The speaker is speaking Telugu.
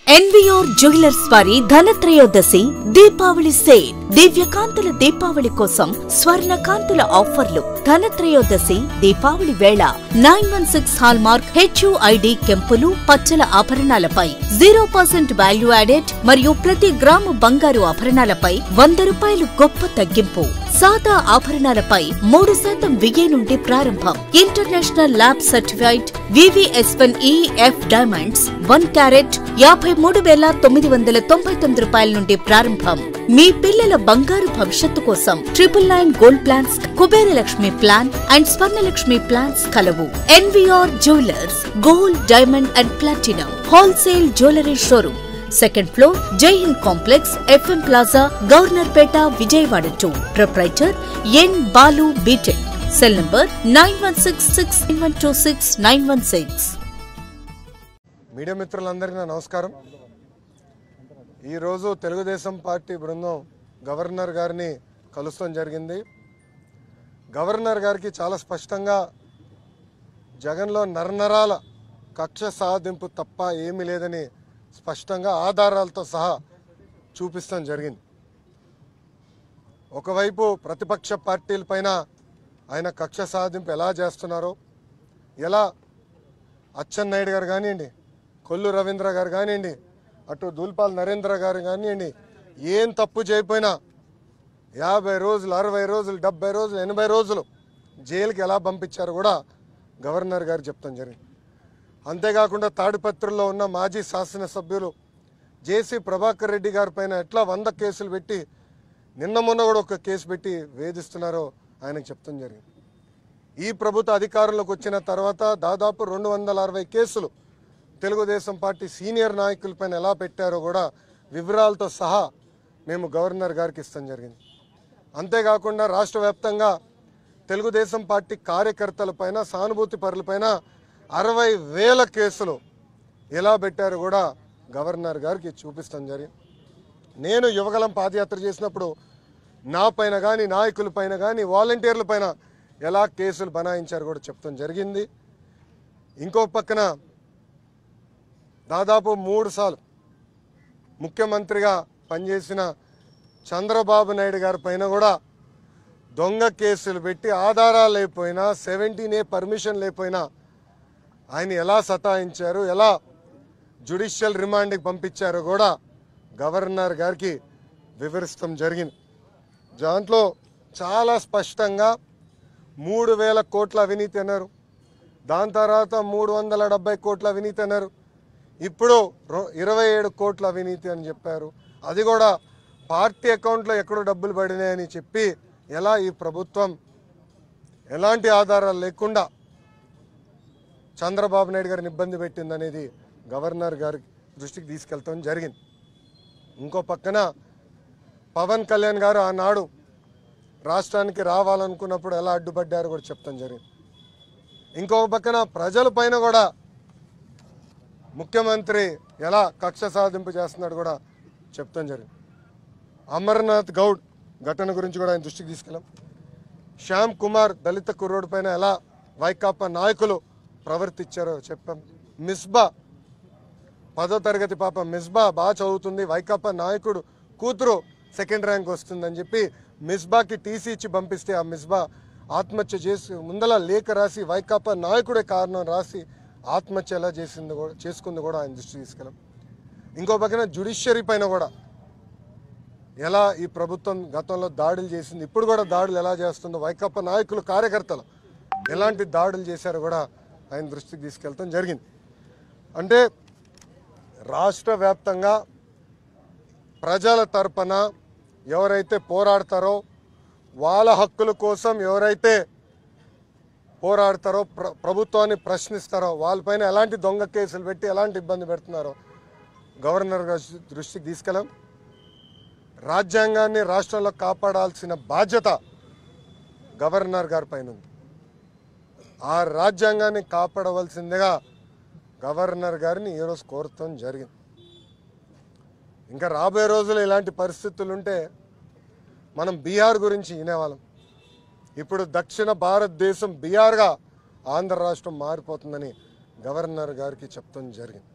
ఎన్విఆర్ జ్యువెలర్స్ వారి ధనత్రయోదశి దీపావళి సేల్ దివ్యకాంతుల దీపావళి కోసం స్వర్ణ కాంతుల ఆఫర్లు ధనత్రయోదశి దీపావళి వేళ nine one six hallmark HUID కెంపులు పచ్చల ఆభరణాలపై జీరో పర్సెంట్ వాల్యూ యాడెడ్ మరియు ప్రతి గ్రాము బంగారు ఆభరణాలపై వంద రూపాయలు గొప్ప తగ్గింపు సాదా ఆభరణాలపై మూడు శాతం విగే నుండి ప్రారంభం international lab certified VVSN EF diamonds one carat యాభై మూడు వేల తొమ్మిది వందల తొంభై తొమ్మిది రూపాయల నుండి ప్రారంభం మీ పిల్లల బంగారు భవిష్యత్తు కోసం triple nine gold plans Kubera Lakshmi plan and Swarnalakshmi plans కలవు NVR jewellers gold diamond and platinum wholesale jewellery showroom second floor Jai Hind complex FM plaza Governorpet Vijayawada two proprietor N Balu BTech cell number nine one six six nine one two six nine one six media మిత్రులందరికీ నా నమస్కారం ఈరోజు తెలుగుదేశం పార్టీ బృందం గవర్నర్ గారిని కలుస్తాం జరిగింది గవర్నర్ గారికి చాలా స్పష్టంగా జగన్లో నరనరాల కక్ష సాధింపు తప్ప ఏమీ లేదని స్పష్టంగా ఆధారాలతో సహా చూపిస్తాం జరిగింది ఒకవైపు ప్రతిపక్ష పార్టీలపైన ఆయన కక్ష సాధింపు ఎలా చేస్తున్నారో ఎలా అచ్చెన్నాయుడు గారు కానివ్వండి కొల్లు రవీంద్ర గారు కానివ్వండి అటు దూల్పాల్ నరేంద్ర గారు కానివ్వండి ఏం తప్పు చేయకపోయినా యాభై రోజులు అరవై రోజులు డెబ్బై రోజులు ఎనభై రోజులు జైలుకి ఎలా పంపించారో కూడా గవర్నర్ గారు చెప్తాం జరిగింది అంతేకాకుండా తాడిపత్రిలో ఉన్న మాజీ శాసనసభ్యులు జేసీ ప్రభాకర్ రెడ్డి గారి పైన ఎట్లా వంద కేసులు పెట్టి నిన్న మొన్న కూడా ఒక కేసు పెట్టి వేధిస్తున్నారో ఆయనకు చెప్తాం జరిగింది ఈ ప్రభుత్వ అధికారంలోకి వచ్చిన తర్వాత దాదాపు రెండు వందల అరవై కేసులు తెలుగుదేశం పార్టీ సీనియర్ నాయకులపైన ఎలా పెట్టారో కూడా వివరాలతో సహా మేము గవర్నర్ గారికి ఇస్తాం జరిగింది అంతేకాకుండా రాష్ట్ర వ్యాప్తంగా తెలుగుదేశం పార్టీ కార్యకర్తలపైన సానుభూతి పరులపైన అరవై వేల కేసులు ఎలా పెట్టారో కూడా గవర్నర్ గారికి చూపిస్తాం జరిగింది నేను యువగలం పాదయాత్ర చేసినప్పుడు నా పైన కానీ నాయకుల పైన కానీ వాలంటీర్ల పైన ఎలా కేసులు బనాయించారు కూడా చెప్తాం జరిగింది ఇంకో పక్కన దాదాపు మూడు సార్లు ముఖ్యమంత్రిగా పనిచేసిన చంద్రబాబు నాయుడు గారి పైన కూడా దొంగ కేసులు పెట్టి ఆధారాలు లేకపోయినా సెవెంటీన్ ఏ పర్మిషన్ లేకపోయినా ఆయన ఎలా సతాయించారు ఎలా జుడిషియల్ రిమాండ్కి పంపించారో కూడా గవర్నర్ గారికి వివరిస్తాం జరిగింది దాంట్లో చాలా స్పష్టంగా మూడు వేల కోట్ల అవినీతి అన్నారు దాని తర్వాత మూడు వందల డెబ్బై కోట్ల అవినీతి అన్నారు ఇప్పుడు రొ- ఇరవై ఏడు కోట్ల అవినీతి అని చెప్పారు అది కూడా పార్టీ అకౌంట్లో ఎక్కడో డబ్బులు పడినాయని చెప్పి ఎలా ఈ ప్రభుత్వం ఎలాంటి ఆధారాలు లేకుండా చంద్రబాబు నాయుడు గారిని ఇబ్బంది పెట్టిందనేది గవర్నర్ గారి దృష్టికి తీసుకెళ్తాం జరిగింది ఇంకో పక్కన పవన్ కళ్యాణ్ గారు ఆనాడు రాష్ట్రానికి రావాలనుకున్నప్పుడు ఎలా అడ్డుపడ్డారో కూడా చెప్తాం జరిగింది ఇంకొక పక్కన ప్రజల పైన కూడా ముఖ్యమంత్రి ఎలా కక్ష సాధింపు చేస్తున్నాడు కూడా చెప్తాం జరిగింది అమర్నాథ్ గౌడ్ ఘటన గురించి కూడా ఆయన దృష్టికి తీసుకెళ్ళాం శ్యామ్ కుమార్ దళిత కుర్రోడ్ పైన ఎలా వైకాపా నాయకులు ప్రవర్తించారో చెప్పాం మిస్బా పదో తరగతి పాప మిస్బా బాగా చదువుతుంది వైకాపా నాయకుడు కూతురు సెకండ్ ర్యాంక్ వస్తుందని చెప్పి మిస్బాకి టీసీ ఇచ్చి పంపిస్తే ఆ మిస్బా ఆత్మహత్య చేసి ముందల లేఖ రాసి వైకాపా నాయకుడే కారణం రాసి ఆత్మహత్య ఎలా చేసింది కూడా చేసుకుంది కూడా ఆయన దృష్టి తీసుకెళ్ళాం ఇంకో పక్కన జుడిషియరీ పైన కూడా ఎలా ఈ ప్రభుత్వం గతంలో దాడులు చేసింది ఇప్పుడు కూడా దాడులు ఎలా చేస్తుందో వైకాపా నాయకులు కార్యకర్తలు ఎలాంటి దాడులు చేశారో కూడా ఆయన దృష్టికి తీసుకెళ్తాం జరిగింది అంటే రాష్ట్ర వ్యాప్తంగా ప్రజల తరపున ఎవరైతే పోరాడతారో వాళ్ళ హక్కుల కోసం ఎవరైతే పోరాడతారో ప్ర ప్రభుత్వాన్ని ప్రశ్నిస్తారో వాళ్ళపైన ఎలాంటి దొంగ కేసులు పెట్టి ఎలాంటి ఇబ్బంది పెడుతున్నారో గవర్నర్ గారి దృష్టికి తీసుకెళ్ళాం రాజ్యాంగాన్ని రాష్ట్రంలో కాపాడాల్సిన బాధ్యత గవర్నర్ గారి పైన ఉంది ఆ రాజ్యాంగాన్ని కాపాడవలసిందిగా గవర్నర్ గారిని ఈరోజు కోరటం జరిగింది ఇంకా రాబోయే రోజులు ఇలాంటి పరిస్థితులు ఉంటే మనం బీహార్ గురించి వినేవాళ్ళం ఇప్పుడు దక్షిణ భారతదేశం బీహార్గా ఆంధ్ర రాష్ట్రం మారిపోతుందని గవర్నర్ గారికి చెప్తాం జరిగింది